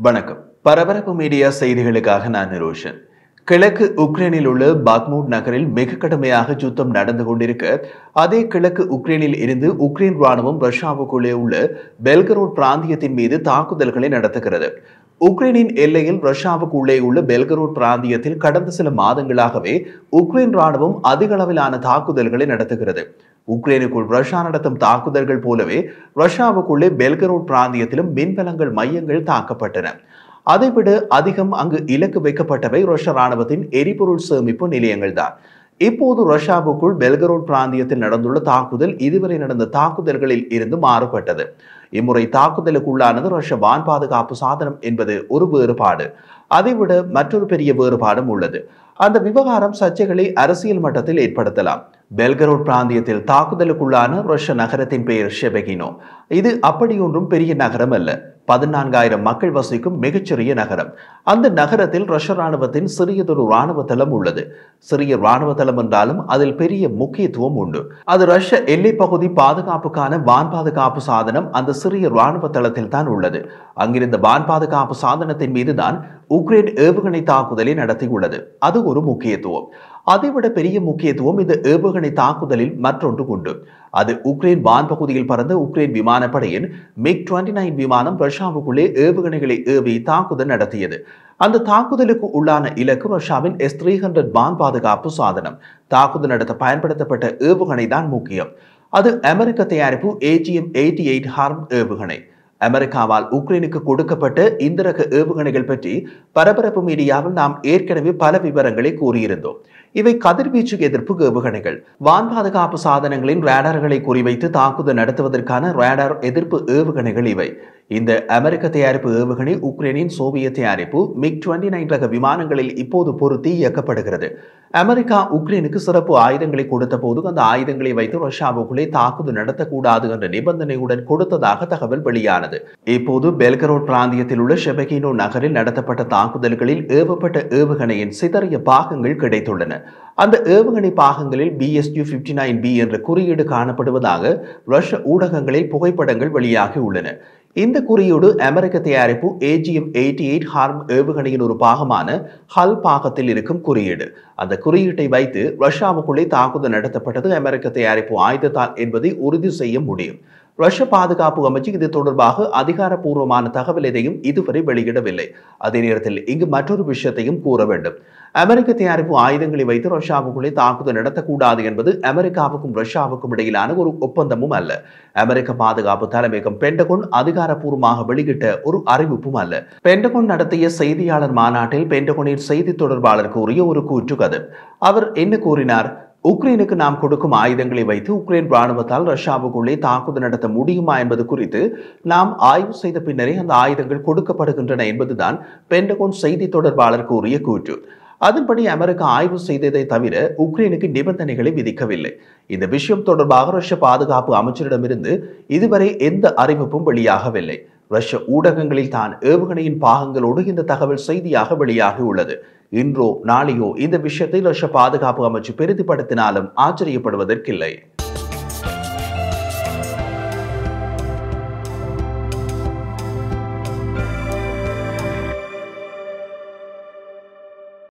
வணக்கம் பரபரப்பு மீடியா செய்திகளுக்காக நான் நிரோஷன் கிழக்கு உக்ரைனில் உள்ள பாக்மூட் நகரில் மிக கடுமையாக யுத்தம் நடந்து கொண்டிருக்க அதே கிழக்கு உக்ரைனில் இருந்து உக்ரைன் ராணுவம் ரஷ்யாவுக்குள்ளே உள்ள பெல்கரோட் பிராந்தியத்தின் மீது தாக்குதல்களை நடத்துகிறது உக்ரைனின் எல்லையில் ரஷ்யாவுக்கு உள்ளே உள்ள பெல்கரோட் பிராந்தியத்தில் கடந்த சில மாதங்களாகவே உக்ரைன் ராணுவம் அதிக அளவிலான தாக்குதல்களை நடத்துகிறது உக்ரைனுக்குள் ரஷ்யா நடத்தும் தாக்குதல்கள் போலவே ரஷ்யாவுக்குள்ளே பெல்கரோட் பிராந்தியத்திலும் மின்பலங்கள் மையங்கள் தாக்கப்பட்டன அதைவிட அதிகம் அங்கு இலக்கு வைக்கப்பட்டவை ரஷ்ய ராணுவத்தின் எரிபொருள் சேமிப்பு நிலையங்கள் தான் இப்போது ரஷ்யாவுக்குள் பெல்கரோட் பிராந்தியத்தில் நடந்துள்ள தாக்குதல் இதுவரை நடந்த தாக்குதல்களில் இருந்து மாறுபட்டது இம்முறை தாக்குதலுக்குள்ளானது ரஷ்ய வான் பாதுகாப்பு சாதனம் என்பது ஒரு வேறுபாடு அதைவிட மற்றொரு பெரிய வேறுபாடும் உள்ளது அந்த விவகாரம் சர்ச்சைகளை அரசியல் மட்டத்தில் ஏற்படுத்தலாம் பெல்கரோட் பிராந்தியத்தில் தாக்குதலுக்குள்ளான ரஷ்ய நகரத்தின் பெயர் ஷெபகினோ இது அப்படியொன்றும் பெரிய நகரம் அல்ல பதினான்காயிரம் மக்கள் வசிக்கும் மிகச்சிறிய நகரம் அந்த நகரத்தில் ரஷ்ய ராணுவத்தின் சிறியதொரு ராணுவ தளம் உள்ளது சிறிய ராணுவ தளம் என்றாலும் அதில் பெரிய முக்கியத்துவம் உண்டு அது ரஷ்ய எல்லை பகுதி பாதுகாப்புக்கான வான் பாதுகாப்பு சாதனம் அந்த சிறிய ராணுவ தளத்தில் தான் உள்ளது அங்கிருந்த வான் பாதுகாப்பு சாதனத்தின் மீது தான் உக்ரைன் ஏவுகணை தாக்குதலை நடத்தியுள்ளது அது ஒரு முக்கியத்துவம் அதைவிட பெரிய முக்கியத்துவம் இந்த ஏவுகணை தாக்குதலில் மற்றொன்று உண்டு அது உக்ரைன் வான் பகுதியில் பறந்த உக்ரைன் விமானப்படையின் மிக் டுவெண்ட்டி நைன் விமானம் ரஷ்யாவுக்குள்ளே ஏவுகணைகளை ஏவி தாக்குதல் நடத்தியது அந்த தாக்குதலுக்கு உள்ளான இலக்கு ரஷ்யாவின் எஸ் த்ரீ ஹண்ட்ரட் வான் பாதுகாப்பு சாதனம் தாக்குதல் நடத்த பயன்படுத்தப்பட்ட ஏவுகணை தான் முக்கியம் அது அமெரிக்க தயாரிப்பு ஏஜிஎம் எயிட்டி எயிட் ஹார்ம் ஏவுகணை அமெரிக்காவால் உக்ரைனுக்கு கொடுக்கப்பட்ட இந்த ரக ஏவுகணைகள் பற்றி பரபரப்பு மீடியாவில் நாம் ஏற்கனவே பல விவரங்களை கூறியிருந்தோம் இவை கதிர்வீச்சு எதிர்ப்பு ஏவுகணைகள் வான் பாதுகாப்பு சாதனங்களின் ரேடார்களை குறிவைத்து தாக்குதல் நடத்துவதற்கான ரேடார் எதிர்ப்பு ஏவுகணைகள் இவை இந்த அமெரிக்க தயாரிப்பு ஏவுகணை உக்ரைனின் சோவியத் தயாரிப்பு மிக் டுவெண்ட்டி நைன் ரக விமானங்களில் இப்போது பொருத்தி இயக்கப்படுகிறது அமெரிக்கா உக்ரைனுக்கு சிறப்பு ஆயுதங்களை கொடுத்த போது அந்த ஆயுதங்களை வைத்து ரஷ்யாவுக்குள்ளே தாக்குதல் நடத்தக்கூடாது என்ற நிபந்தனையுடன் கொடுத்ததாக தகவல் வெளியானது இப்போது பெல்கரோட் பிராந்தியத்தில் உள்ள ஷெபகினோ நகரில் நடத்தப்பட்ட தாக்குதல்களில் ஏவப்பட்ட ஏவுகணையின் சிதறிய பாகங்கள் கிடைத்துள்ளன அந்த ஏவுகணை பாகங்களில் பிஎஸ்யூ பிப்டி நைன் பி என்ற குறியீடு காணப்படுவதாக ரஷ்ய ஊடகங்களில் புகைப்படங்கள் வெளியாகி உள்ளன இந்த குறியீடு அமெரிக்க தயாரிப்பு ஏஜிஎம் எயிட்டி எயிட் ஹார்ம் ஏவுகணையின் ஒரு பாகமான ஹல் பாகத்தில் இருக்கும் குறியீடு அந்த குறியீட்டை வைத்து ரஷ்யாவுக்குள்ளே தாக்குதல் நடத்தப்பட்டது அமெரிக்க தயாரிப்பு ஆயுதத்தால் என்பதை உறுதி செய்ய முடியும் ரஷ்ய பாதுகாப்பு அமைச்சு இது தொடர்பாக அதிகாரப்பூர்வமான தகவல் எதையும் இதுவரை வெளியிடவில்லை அதே நேரத்தில் இங்கு மற்றொரு விஷயத்தையும் கூற வேண்டும் அமெரிக்க தயாரிப்பு ஆயுதங்களை வைத்து ரஷ்யாவுக்குள்ளே தாக்குதல் நடத்தக்கூடாது என்பது அமெரிக்காவுக்கும் ரஷ்யாவுக்கும் இடையிலான ஒரு ஒப்பந்தமும் அல்ல அமெரிக்க பாதுகாப்பு தலைமையகம் பென்டகோன் அதிகாரப்பூர்வமாக வெளியிட்ட ஒரு அறிவிப்பும் அல்ல பென்டகோன் நடத்திய செய்தியாளர் மாநாட்டில் பென்டகோனின் செய்தி தொடர்பாளர் கூறிய ஒரு கூற்று கதை அவர் என்ன கூறினார் உக்ரைனுக்கு நாம் கொடுக்கும் ஆயுதங்களை வைத்து உக்ரைன் ராணுவத்தால் ரஷ்யாவுக்குள்ளே தாக்குதல் நடத்த முடியுமா என்பது குறித்து நாம் ஆய்வு செய்த பின்னரே அந்த ஆயுதங்கள் கொடுக்கப்படுகின்றன என்பதுதான் பென்டகோன் செய்தி தொடர்பாளர் கூறிய கூற்று அதன்படி அமெரிக்கா ஆய்வு செய்ததை தவிர உக்ரைனுக்கு நிபந்தனைகளை விதிக்கவில்லை இந்த விஷயம் தொடர்பாக ரஷ்ய பாதுகாப்பு அமைச்சரிடமிருந்து இதுவரை எந்த அறிவிப்பும் வெளியாகவில்லை ரஷ்ய ஊடகங்களில் தான் ஏவுகணையின் பாகங்களோடு இந்த தகவல் செய்தியாக வெளியாகி உள்ளது இன்றோ நாளையோ இந்த விஷயத்தை ரஷ்ய பாதுகாப்பு அமைச்சு பெரிதுபடுத்தினாலும் ஆச்சரியப்படுவதற்கில்லை